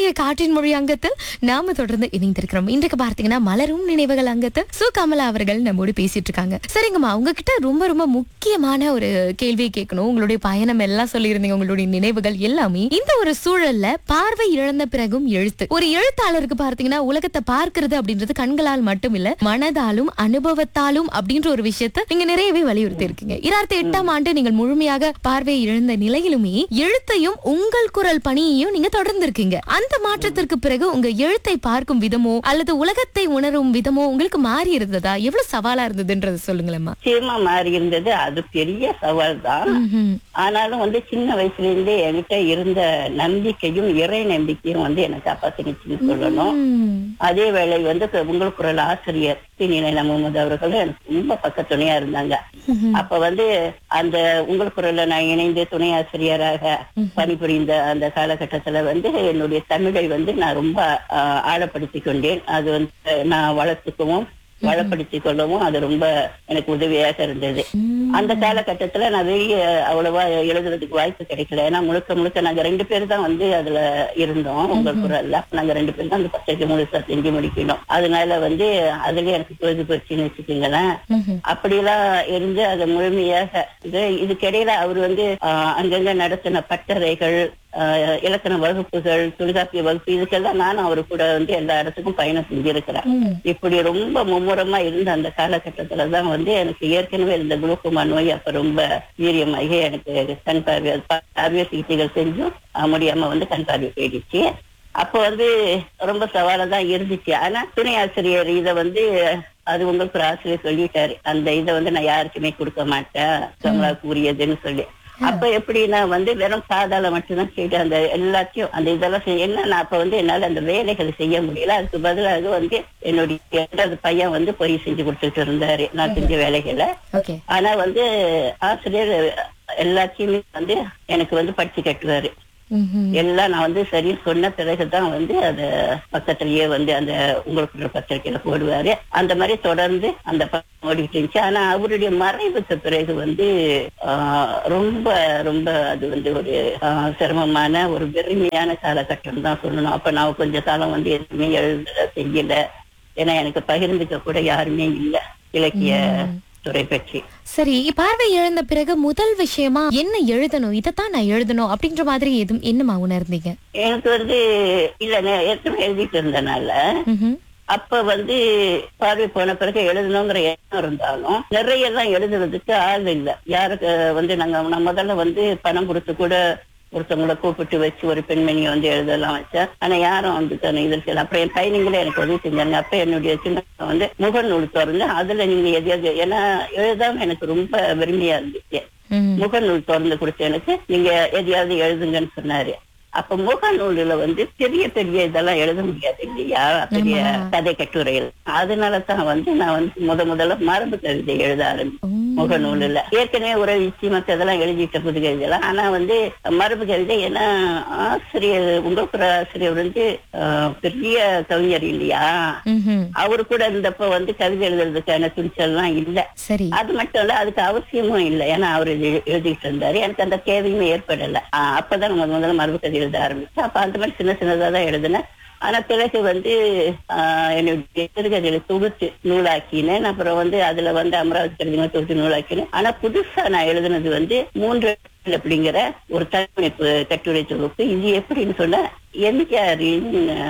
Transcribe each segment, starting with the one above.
இன்றைய காற்றின் மொழி அங்கத்தில் நாம தொடர்ந்து இணைந்திருக்கிறோம் இன்றைக்கு பார்த்தீங்கன்னா மலரும் நினைவுகள் அங்கத்தில் சு கமலா அவர்கள் நம்மோடு பேசிட்டு இருக்காங்க சரிங்கம்மா உங்ககிட்ட ரொம்ப ரொம்ப முக்கியமான ஒரு கேள்வியை கேட்கணும் உங்களுடைய பயணம் எல்லாம் சொல்லியிருந்தீங்க உங்களுடைய நினைவுகள் எல்லாமே இந்த ஒரு சூழல்ல பார்வை இழந்த பிறகும் எழுத்து ஒரு எழுத்தாளருக்கு பார்த்தீங்கன்னா உலகத்தை பார்க்கிறது அப்படின்றது கண்களால் மட்டும் இல்ல மனதாலும் அனுபவத்தாலும் அப்படின்ற ஒரு விஷயத்தை நீங்க நிறையவே வலியுறுத்தி இருக்கீங்க இரண்டாயிரத்தி எட்டாம் ஆண்டு நீங்கள் முழுமையாக பார்வை இழந்த நிலையிலுமே எழுத்தையும் உங்கள் குரல் பணியையும் நீங்க தொடர்ந்து இருக்கீங்க அந்த மாற்றத்திற்கு பிறகு உங்க எழுத்தை பார்க்கும் விதமோ அல்லது உலகத்தை உணரும் விதமோ உங்களுக்கு மாறி இருந்ததா எவ்வளவு சவாலா இருந்ததுன்றத சொல்லுங்களேம்மா நிச்சயமா மாறி இருந்தது அது பெரிய சவால் தான் ம்ஹும். ஆனாலும் வந்து சின்ன வயசுல இருந்தே என்கிட்ட இருந்த நம்பிக்கையும் இறை நம்பிக்கையும் வந்து எனக்கு காப்பாத்தினுச்சுன்னு சொல்லணும் ம். அதே வேளை வந்து கு- உங்கள் குரல் ஆசிரியர் பின்னிலை முகமது அவர்களும் எனக்கு ரொம்ப பக்கத்துணையா இருந்தாங்க அப்ப வந்து அந்த உங்கள் குரல்ல நான் இணைந்து துணை ஆசிரியராக பணிபுரிந்த அந்த காலகட்டத்துல வந்து என்னுடைய தமிழை வந்து நான் ரொம்ப ஆஹ், ஆழப்படுத்திக் கொண்டேன் அது வந்து நான் வளர்த்துக்கவும் வளப்படுத்திக் கொள்ளவும் அது ரொம்ப எனக்கு உதவியாக இருந்தது அந்த காலகட்டத்துல நான் வெளிய அவ்வளவா எழுதுறதுக்கு வாய்ப்பு கிடைக்கல ஏன்னா முழுக்க முழுக்க நாங்க ரெண்டு பேர் தான் வந்து அதுல இருந்தோம் உங்கள் குரல்ல அப்ப நாங்க ரெண்டு பேர் தான் அந்த பத்திரிக்கை முழுசா செஞ்சு முடிக்கணும் அதனால வந்து அதுல எனக்கு பொழுது போச்சுன்னு வச்சுக்கோங்களேன் ம்ஹும். அப்படிலாம் இருந்து அதை முழுமையாக இது இதுக்கிடையில அவர் வந்து ஆஹ், அங்கங்க நடத்தின பட்டறைகள் ஆஹ், இலக்கண வகுப்புகள் தொல்காப்பிய வகுப்பு இதுக்கெல்லாம் நானும் அவரு கூட வந்து எல்லா இடத்துக்கும் பயணம் செஞ்சிருக்கிறேன் ம். இப்படி ரொம்ப மும்முரமா இருந்த அந்த காலகட்டத்துல தான் வந்து எனக்கு ஏற்கனவே இருந்த குளுக்கோமா நோய் அப்ப ரொம்ப வீரியமாகி எனக்கு கண் பார்வை பார்வை சிகிச்சைகள் செஞ்சும் ஆஹ், முடியாம வந்து கண் பார்வை போயிடுச்சு அப்போ வந்து ரொம்ப சவாலா தான் இருந்துச்சு ஆனா துணை ஆசிரியர் இத வந்து அது உங்களுக்கு ஒரு ஆசிரியர் சொல்லிட்டாரு அந்த இதை வந்து நான் யாருக்குமே கொடுக்க மாட்டேன் கமலாவுக்கு உரியதுன்னு சொல்லி அப்ப எப்படின்னா வந்து வெறும் சாதால மட்டும்தான் கேட்டு அந்த எல்லாத்தையும் அந்த இதெல்லாம் செய்ய என்ன நான் அப்ப வந்து என்னால அந்த வேலைகளை செய்ய முடியல அதுக்கு பதிலாக வந்து என்னுடைய இரண்டாவது பையன் வந்து பொறி செஞ்சு கொடுத்துட்டு இருந்தாரு நான் செஞ்ச வேலைகளை ஓகே ஆனா வந்து ஆசிரியர் எல்லாத்தையுமே வந்து எனக்கு வந்து படிச்சு கட்டுவாரு ம்ஹும். எல்லாம் நான் வந்து சரி சொன்ன பிறகுதான் வந்து அத பக்கத்திலேயே வந்து அந்த உங்களுக்கு ஒரு பத்திரிக்கையில போடுவாரு அந்த மாதிரி தொடர்ந்து அந்த பக்கம் ஓடிட்டு இருந்துச்சு ஆனா அவருடைய மறைவுக்கு பிறகு வந்து ஆஹ், ரொம்ப ரொம்ப அது வந்து ஒரு ஆஹ், சிரமமான ஒரு வெறுமையான காலகட்டம் தான் சொல்லணும் அப்ப நான் கொஞ்ச காலம் வந்து எதுவுமே எழுத செய்யல ஏன்னா எனக்கு பகிர்ந்துக்க கூட யாருமே இல்ல இலக்கிய துறை பற்றி சரி பார்வை இழந்த பிறகு முதல் விஷயமா என்ன எழுதணும் இதைத்தான் நான் எழுதணும் அப்படின்ற மாதிரி எதுவும் என்னமா உணர்ந்தீங்க எனக்கு வந்து இல்ல நான் ஏற்கனவே எழுதிட்டு இருந்தனால ம்ஹும். அப்ப வந்து பார்வை போன பிறகு எழுதணுங்கிற எண்ணம் இருந்தாலும் நிறைய எல்லாம் எழுதுறதுக்கு ஆள் இல்ல யாருக்கு வந்து நாங்க நான் முதல்ல வந்து பணம் கொடுத்து கூட ஒருத்தவங்களை கூப்பிட்டு வச்சு ஒரு பெண்மணியை வந்து எழுதலாம் வச்சேன் ஆனா யாரும் வந்து தன்னை இதில் செய்யல அப்புறம் என் பையனுங்களே எனக்கு உதவி செஞ்சாங்க அப்ப என்னுடைய சின்ன பையன் வந்து முகநூல் திறந்து அதுல நீங்க எதையாவது ஏன்னா எழுதாம எனக்கு ரொம்ப வெறுமையா இருந்துச்சு ம். முகநூல் திறந்து கொடுத்து எனக்கு நீங்க எதையாவது எழுதுங்கன்னு சொன்னாரு அப்ப முகநூலுல வந்து பெரிய பெரிய இதெல்லாம் எழுத முடியாது இல்லையா பெரிய கதை கட்டுரைகள் அதனால தான் வந்து நான் வந்து முத முதல்ல மரபு கவிதை எழுத ஆரம்பிச்சேன் ம். முகநூலுல ஏற்கனவே உறவு மத்த இதெல்லாம் எழுதிட்ட புது கவிதைலாம் ஆனா வந்து மரபு கவிதை ஏன்னா ஆசிரியர் உங்கள் குர ஆசிரியர் வந்து ஆஹ், பெரிய கவிஞர் இல்லையா ம்ஹும். அவரு கூட இருந்தப்ப வந்து கவிதை எழுதுறதுக்கான துணிச்சல்லாம் இல்ல சரி அது மட்டும் இல்ல அதுக்கு அவசியமும் இல்லை ஏன்னா அவர் எழுதிட்டு இருந்தாரு எனக்கு அந்த தேவையுமே ஏற்படல ஆஹ் அப்பதான் நம்ம முதல்ல மரபு கதை எழுத ஆரம்பிச்சேன் அப்ப அந்த மாதிரி சின்ன சின்னதா தான் எழுதினேன் ஆனா பிறகு வந்து ஆஹ் என்னுடைய சிறுகதைகளை தொகுத்து நூலாக்கினேன் அப்புறம் வந்து அதுல வந்து அமராவதி கவிதைகளை தொகுத்து நூலாக்கினேன் ஆனா புதுசா நான் எழுதினது வந்து மூன்று எழுத்துக்கள் அப்படிங்கிற ஒரு தனிப்பு கட்டுரை தொகுப்பு இது எப்படின்னு சொன்னா எம்ஜிஆரின்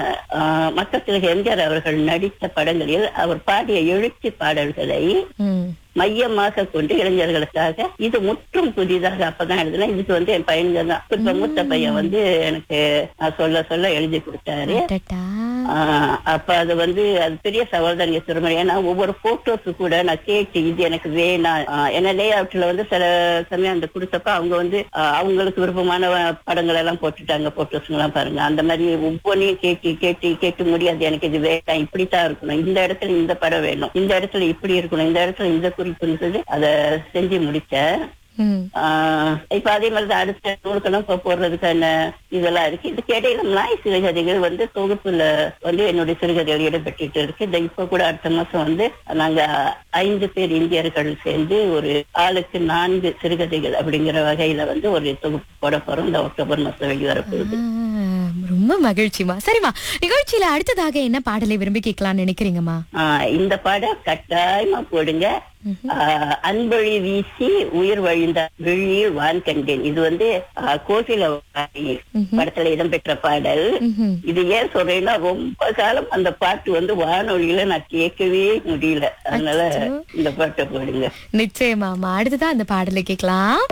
ஆஹ் மக்கள் திலக எம்ஜிஆர் அவர்கள் நடித்த படங்களில் அவர் பாடிய எழுச்சி பாடல்களை ம். மையமாக கொண்டு இளைஞர்களுக்காக இது முற்றும் புதிதாக அப்பதான் எழுதினேன் இதுக்கு வந்து என் பையன்கள் தான் இப்ப மூத்த பையன் வந்து எனக்கு நான் சொல்ல சொல்ல எழுதி கொடுத்தாரு அடடா. ஆஹ் அப்ப அது வந்து அது பெரிய சவால் தான் நீங்க சொல்ற ஏன்னா ஒவ்வொரு போட்டோஸ் கூட நான் கேட்டு இது எனக்கு வேணாம் ஆஹ் ஏன்னா லே அவுட்ல வந்து சில சமயம் அந்த கொடுத்தப்ப அவங்க வந்து ஆஹ் அவங்களுக்கு விருப்பமான படங்கள் எல்லாம் போட்டுட்டாங்க போட்டோஸ் எல்லாம் பாருங்க அந்த மாதிரி ஒவ்வொன்றையும் கேட்டு கேட்டு கேட்டு முடியாது எனக்கு இது வேண்டாம் இப்படித்தான் இருக்கணும் இந்த இடத்துல இந்த படம் வேணும் இந்த இடத்துல இப்படி இருக்கணும் இந்த இடத்துல இந்த குறிப்புன்னு சொல்லி அதை செஞ்சு முடிச்சேன் ம். ஆஹ் இப்ப அதே மாதிரி தான் அடுத்த நூல்களும் இப்ப போடுறதுக்கான இதெல்லாம் இருக்கு இதுக்கு இடையில நாய் சிறுகதைகள் வந்து தொகுப்புல வந்து என்னுடைய சிறுகதைகள் இடம்பெற்றுட்டு இருக்கு இந்த இப்ப கூட அடுத்த மாசம் வந்து நாங்க ஐந்து பேர் இந்தியர்கள் சேர்ந்து ஒரு ஆளுக்கு நான்கு சிறுகதைகள் அப்படிங்கிற வகையில வந்து ஒரு தொகுப்பு போட போறோம் இந்த அக்டோபர் மாசம் வெளிவர போகுது ஆ, ரொம்ப மகிழ்ச்சிமா சரிம்மா நிகழ்ச்சியில அடுத்ததாக என்ன பாடலை விரும்பி கேட்கலாம்னு நினைக்கிறீங்கம்மா ஆஹ் இந்த பாடம் கட்டாயமா போடுங்க ஆஹ் அன்பொழி வீசி உயிர் வழிந்த விழியில் வான் கண்டேன் இது வந்து ஆஹ் கோகில வாணி படத்துல இடம்பெற்ற பாடல் ம்ஹும். இது ஏன் சொல்றேன்னா ரொம்ப காலம் அந்த பாட்டு வந்து வானொலியில நான் கேட்கவே முடியல அதனால இந்த பாட்டை போடுங்க நிச்சயமாமா அடுத்ததான் அந்த பாடலை கேட்கலாம்